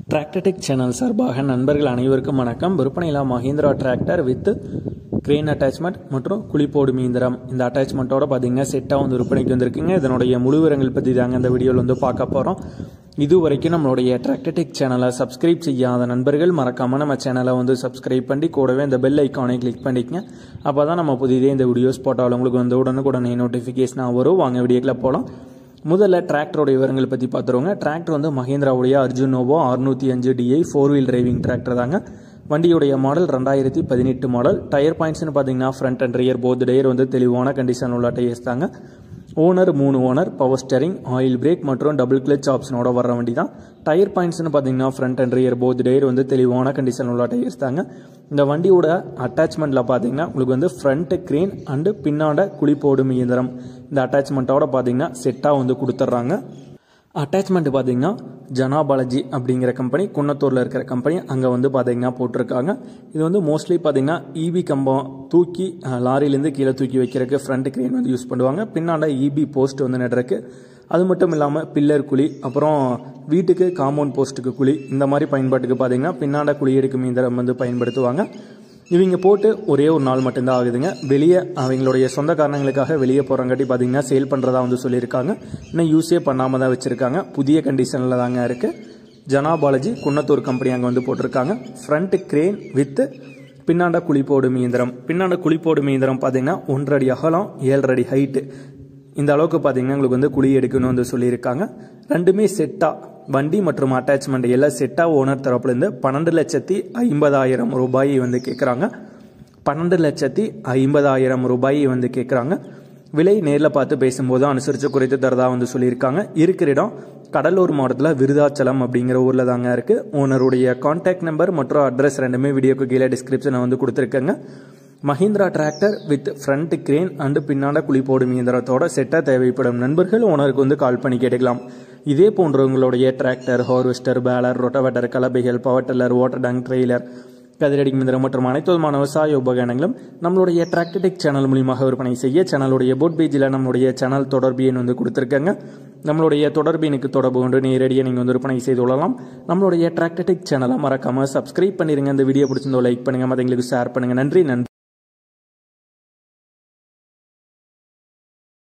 Tractor Tech channel சார்பாக நண்பர்கள் அனைவருக்கும் வணக்கம் விற்பனையிலா Mahindra tractor with crane attachment மற்றும் குளிப்போடு மீந்திரம் இந்த அட்டாச்மெண்ட்டோட பார்த்தீங்கன்னா செட்டாக வந்து விற்பனைக்கு வந்திருக்குங்க இதனுடைய முழு விவரங்கள் பற்றி தாங்க இந்த வீடியோவில் வந்து பார்க்க போகிறோம் இது வரைக்கும் நம்மளுடைய டிராக்டர்டெக் சேனலை சப்ஸ்கிரைப் செய்யாத நண்பர்கள் மறக்காமல் நம்ம சேனலை வந்து சப்ஸ்கிரைப் பண்ணி கூடவே இந்த பெல் ஐக்கானை கிளிக் பண்ணிக்கங்க அப்போ தான் நம்ம புதிதே இந்த வீடியோஸ் போட்டாலும் உங்களுக்கு வந்து உடனுக்குடனே நோட்டிஃபிகேஷனாக வரும் வாங்க வீடியோக்கில் போகலாம் முதல்ல டிராக்டரோட விவரங்கள் பற்றி பார்த்துருவோங்க டிராக்டர் வந்து மஹேந்திராவுடைய அர்ஜுன் நோவோ அறுநூற்றி அஞ்சு DI four wheel driving tractor தாங்க வண்டியுடைய மாடல் ரெண்டாயிரத்தி பதினெட்டு மாடல் டயர் பாயிண்ட்ஸ்னு பார்த்தீங்கன்னா front and rear both tyre வந்து தெளிவான கண்டிஷன் உள்ள டயர்ஸ் தாங்க ஓனர் மூணு owner power steering oil brake மற்றும் டபுள் கிளச் ஆப்ஷனோட வர வண்டி தான் டயர் பாயிண்ட்ஸ்னு பார்த்தீங்கன்னா front and rear both tyre வந்து தெளிவான கண்டிஷன் உள்ள டயர்ஸ் தாங்க இந்த வண்டியோட அட்டாச்மெண்ட்டில் பார்த்தீங்கன்னா உங்களுக்கு வந்து ஃப்ரண்ட் கிரேன் அண்டு பின்னாட குளிப்போடும் இயந்திரம் இந்த அட்டாச்மெண்ட்டோட பார்த்தீங்கன்னா செட்டாக வந்து கொடுத்துட்றாங்க அட்டாச்மெண்ட் பார்த்தீங்கன்னா ஜனா பாலாஜி அப்படிங்கிற கம்பெனி குன்னத்தூரில் இருக்கிற கம்பெனி அங்கே வந்து பார்த்தீங்கன்னா போட்டிருக்காங்க இது வந்து மோஸ்ட்லி பார்த்தீங்கன்னா இபி கம்பம் தூக்கி அஹ், லாரியிலேருந்து கீழே தூக்கி வைக்கிறதுக்கு ஃப்ரண்ட் கிரேன் வந்து யூஸ் பண்ணுவாங்க பின்னாண்ட இபி போஸ்ட் வந்து நடுறதுக்கு அது மட்டும் இல்லாமல் பில்லர் குழி அப்புறம் வீட்டுக்கு காம்பவுண்ட் போஸ்ட்டுக்கு குழி இந்த மாதிரி பயன்பாட்டுக்கு பார்த்தீங்கன்னா பின்னாண்ட குழி எடுக்கும் இயந்திரம் வந்து பயன்படுத்துவாங்க இவங்க போட்டு ஒரே ஒரு நாள் மட்டும்தான் ஆகுதுங்க வெளியே அவங்களுடைய சொந்த காரணங்களுக்காக வெளியே போகிறங்காட்டி பார்த்தீங்கன்னா சேல் பண்ணுறதா வந்து சொல்லியிருக்காங்க இன்னும் யூஸே பண்ணாமல் தான் வச்சுருக்காங்க புதிய கண்டிஷனில் தாங்க இருக்குது ஜனா பாலாஜி குன்னத்தூர் கம்பெனி அங்கே வந்து போட்டிருக்காங்க ஃப்ரண்ட் கிரேன் வித்து பின்னாண்ட குழிப்போடும் இயந்திரம் பின்னாண்ட குழிப்போடும் இயந்திரம் பார்த்தீங்கன்னா ஒன்றரை அடி அகலம் ஏழரை அடி ஹைட்டு இந்த அளவுக்கு பார்த்தீங்கன்னா உங்களுக்கு வந்து குழி எடுக்கணும்னு வந்து சொல்லியிருக்காங்க ரெண்டுமே செட்டாக வண்டி மற்றும் அட்டாச்மெண்ட் எல்லாம் செட்டாக ஓனர் தரப்புலேருந்து பன்னெண்டு லட்சத்தி ஐம்பதாயிரம் ரூபாய் வந்து கேட்குறாங்க பன்னெண்டு லட்சத்தி ஐம்பதாயிரம் ரூபாய் வந்து கேட்குறாங்க விலை நேரில் பார்த்து பேசும்போது அனுசரித்து குறைத்து தரதா வந்து சொல்லியிருக்காங்க இருக்கிற இடம் கடலூர் மாவட்டத்தில் விருதாச்சலம் அப்படிங்கிற ஊரில் தாங்க இருக்குது ஓனருடைய கான்டாக்ட் நம்பர் மற்றும் அட்ரஸ் ரெண்டுமே வீடியோக்கு கீழே டிஸ்கிரிப்ஷனை வந்து கொடுத்துருக்கேங்க Mahindra tractor with front crane and பின்னாட குழி போடும் இயந்திரத்தோட செட்டாக தேவைப்படும் நண்பர்கள் ஓனருக்கு வந்து கால் பண்ணி கேட்டுக்கலாம் இதே போன்ற உங்களுடைய டிராக்டர் ஹார்வெஸ்டர் பேலர் ரொட்டவேட்டர் கலப்பைகள் power tiller water tank trailer கதிரடி மிந்திரம் மற்றும் அனைத்து விதமான விவசாய உபகரணங்களும் நம்மளுடைய டிராக்டடிக் சேனல் மூலியமாக விற்பனை செய்ய சேனலுடைய போட் பேஜில் நம்மளுடைய சேனல் தொடர்பு எண் வந்து கொடுத்துருக்கங்க நம்மளுடைய தொடர்பு எனக்கு தொடர்பு கொண்டு நேரடியாக நீங்கள் வந்து விற்பனை செய்து கொள்ளலாம் நம்மளுடைய டிராக்டடிக் சேனலை மறக்காமல் சப்ஸ்கிரைப் பண்ணிருங்க இந்த வீடியோ பிடிச்சிருந்தோ லைக் பண்ணுங்க மற்றவங்களுக்கு ஷேர் பண்ணுங்க நன்றி நன்றி